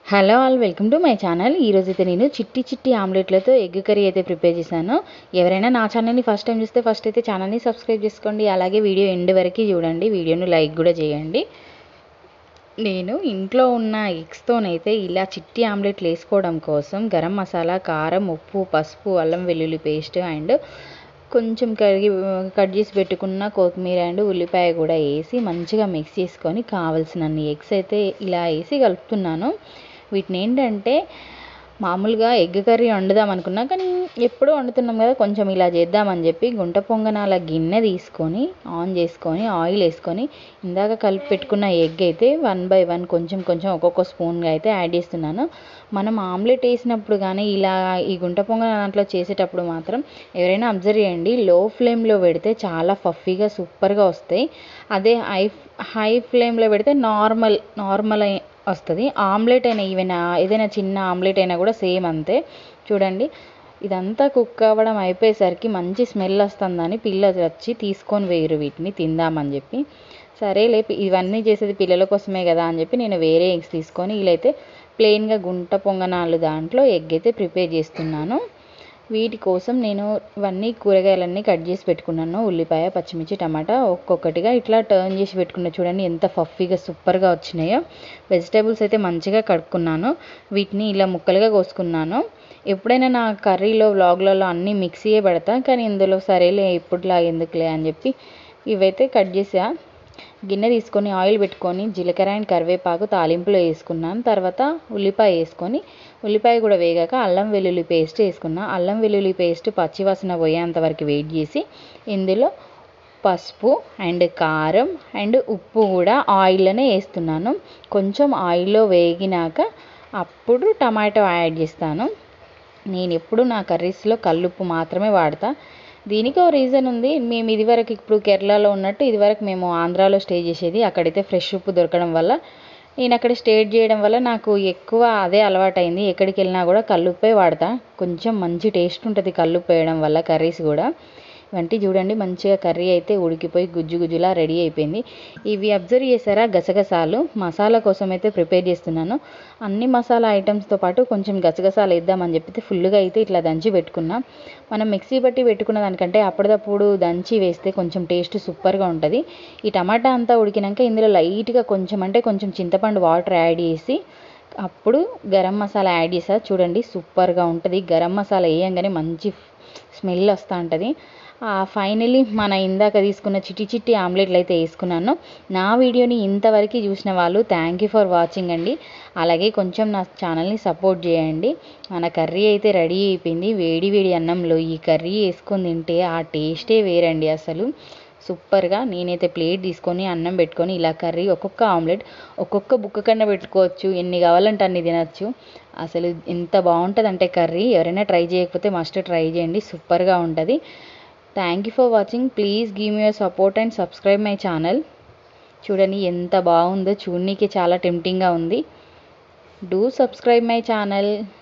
hello all welcome to my channel ఈరోజు అయితే నేను చిట్టి చిట్టి ఆమ్లెట్లతో ఎగ్ కర్రీ అయితే ప్రిపేర్ చేశాను ఎవరైనా నా ఛానల్ని ఫస్ట్ టైం చూస్తే ఫస్ట్ అయితే ఛానల్ని సబ్స్క్రైబ్ చేసుకోండి అలాగే వీడియో ఎండ్ వరకు చూడండి వీడియోను లైక్ కూడా చేయండి నేను ఇంట్లో ఉన్న ఎగ్స్తోనైతే ఇలా చిట్టి ఆమ్లెట్లు వేసుకోవడం కోసం గరం మసాలా కారం ఉప్పు పసుపు అల్లం వెల్లుల్లి పేస్ట్ అండ్ కొంచెం కడిగి కట్ చేసి పెట్టుకున్న కొత్తిమీర అండ్ ఉల్లిపాయ కూడా వేసి మంచిగా మిక్స్ చేసుకొని కావాల్సినన్ని ఎగ్స్ అయితే ఇలా వేసి కలుపుతున్నాను వీటిని ఏంటంటే మామూలుగా ఎగ్ కర్రీ వండుదాం అనుకున్నా కానీ ఎప్పుడూ వండుతున్నాం కదా కొంచెం ఇలా చేద్దామని చెప్పి గుంట పొంగనాల గిన్నె తీసుకొని ఆన్ చేసుకొని ఆయిల్ వేసుకొని ఇందాక కలిపి పెట్టుకున్న ఎగ్ అయితే వన్ బై వన్ కొంచెం కొంచెం ఒక్కొక్క స్పూన్గా అయితే యాడ్ చేస్తున్నాను మనం ఆమ్లెట్ వేసినప్పుడు కానీ ఇలా ఈ గుంట పొంగన దాంట్లో చేసేటప్పుడు మాత్రం ఎవరైనా అబ్జర్వ్ చేయండి లో ఫ్లేమ్లో పెడితే చాలా ఫఫీగా సూపర్గా వస్తాయి అదే హై హై ఫ్లేమ్లో పెడితే నార్మల్ నార్మల్ వస్తుంది ఆమ్లెట్ అయినా ఈవెన్ ఏదైనా చిన్న ఆమ్లెట్ అయినా కూడా సేమ్ అంతే చూడండి ఇదంతా కుక్ అవ్వడం అయిపోయేసరికి మంచి స్మెల్ వస్తుందని పిల్లలు వచ్చి తీసుకొని వేయరు వీటిని తిందామని చెప్పి సరేలే ఇవన్నీ చేసేది పిల్లల కోసమే కదా అని చెప్పి నేను వేరే ఎగ్స్ తీసుకొని వీలైతే ప్లెయిన్గా గుంట పొంగనాలు దాంట్లో ఎగ్ అయితే ప్రిపేర్ చేస్తున్నాను వీటి కోసం నేను ఇవన్నీ కూరగాయలన్నీ కట్ చేసి పెట్టుకున్నాను ఉల్లిపాయ పచ్చిమిర్చి టమాటా ఒక్కొక్కటిగా ఇట్లా టర్న్ చేసి పెట్టుకున్నా చూడండి ఎంత ఫఫీగా సూపర్గా వచ్చినాయో వెజిటేబుల్స్ అయితే మంచిగా కడుక్కున్నాను వీటిని ఇలా ముక్కలుగా కోసుకున్నాను ఎప్పుడైనా నా కర్రీలో వ్లాగ్లలో అన్నీ మిక్సీయే పెడతా కానీ ఇందులో సరేలే ఇప్పుడులా ఎందుకులే అని చెప్పి ఇవైతే కట్ చేసా గిన్నె తీసుకొని ఆయిల్ పెట్టుకొని జీలకర్ర అండ్ కరివేపాకు తాలింపులో వేసుకున్నాను తర్వాత ఉల్లిపాయ వేసుకొని ఉల్లిపాయ కూడా వేగాక అల్లం వెల్లుల్లి పేస్ట్ వేసుకున్నా అల్లం వెల్లుల్లి పేస్ట్ పచ్చివాసన పోయేంత వరకు వెయిట్ చేసి ఇందులో పసుపు అండ్ కారం అండ్ ఉప్పు కూడా ఆయిల్లోనే వేస్తున్నాను కొంచెం ఆయిల్లో వేగినాక అప్పుడు టమాటో యాడ్ చేస్తాను నేను ఎప్పుడు నా కర్రీస్లో కల్లుప్పు మాత్రమే వాడతా దీనికి ఒక రీజన్ ఉంది మేము ఇదివరకు ఇప్పుడు కేరళలో ఉన్నట్టు ఇదివరకు మేము ఆంధ్రాలో స్టే చేసేది అక్కడైతే ఫ్రెష్ ఉప్పు దొరకడం వల్ల నేను అక్కడ స్టే చేయడం వల్ల నాకు ఎక్కువ అదే అలవాటైంది ఎక్కడికి వెళ్ళినా కూడా కల్లుప్పే వాడతా కొంచెం మంచి టేస్ట్ ఉంటుంది కల్లుప్పు వేయడం వల్ల కర్రీస్ కూడా ఇవంటి చూడండి మంచిగా కర్రీ అయితే ఉడికిపోయి గుజ్జు గుజ్జులా రెడీ అయిపోయింది ఇవి అబ్జర్వ్ చేసారా గసగసాలు మసాలా కోసం అయితే ప్రిపేర్ చేస్తున్నాను అన్ని మసాలా ఐటమ్స్తో పాటు కొంచెం గసగసాలు వేద్దామని చెప్పి ఫుల్గా అయితే ఇట్లా దంచి పెట్టుకున్నా మనం మిక్సీ బట్టి పెట్టుకున్న దానికంటే అప్పటిదప్పుడు దంచి వేస్తే కొంచెం టేస్ట్ సూపర్గా ఉంటుంది ఈ టమాటా అంతా ఉడికినాక ఇందులో లైట్గా కొంచెం అంటే కొంచెం చింతపండు వాటర్ యాడ్ చేసి అప్పుడు గరం మసాలా యాడ్ చేసా చూడండి సూపర్గా ఉంటుంది గరం మసాలా వేయంగానే మంచి స్మెల్ వస్తూ ఉంటుంది ఫైనలీ మన ఇందాక తీసుకున్న చిట్టి చిట్టి ఆమ్లెట్లు అయితే వేసుకున్నాను నా వీడియోని ఇంతవరకు చూసిన వాళ్ళు థ్యాంక్ యూ ఫర్ వాచింగ్ అండి అలాగే కొంచెం నా ఛానల్ని సపోర్ట్ చేయండి మన కర్రీ అయితే రెడీ అయిపోయింది వేడి వేడి అన్నంలో ఈ కర్రీ వేసుకొని తింటే ఆ టేస్టే వేరండి అసలు సూపర్గా నేనైతే ప్లేట్ తీసుకొని అన్నం పెట్టుకొని ఇలా కర్రీ ఒక్కొక్క ఆమ్లెట్ ఒక్కొక్క బుక్క కన్నా పెట్టుకోవచ్చు ఎన్ని కావాలంటే అన్ని తినచ్చు అసలు ఎంత బాగుంటుంది అంటే కర్రీ ఎవరైనా ట్రై చేయకపోతే మస్ట్ ట్రై చేయండి సూపర్గా ఉంటుంది thank you for watching please give me your support and subscribe my channel చూడండి ఎంత బాగుందో చూడనీకి చాలా టెంప్టింగ్గా ఉంది డూ సబ్స్క్రైబ్ మై ఛానల్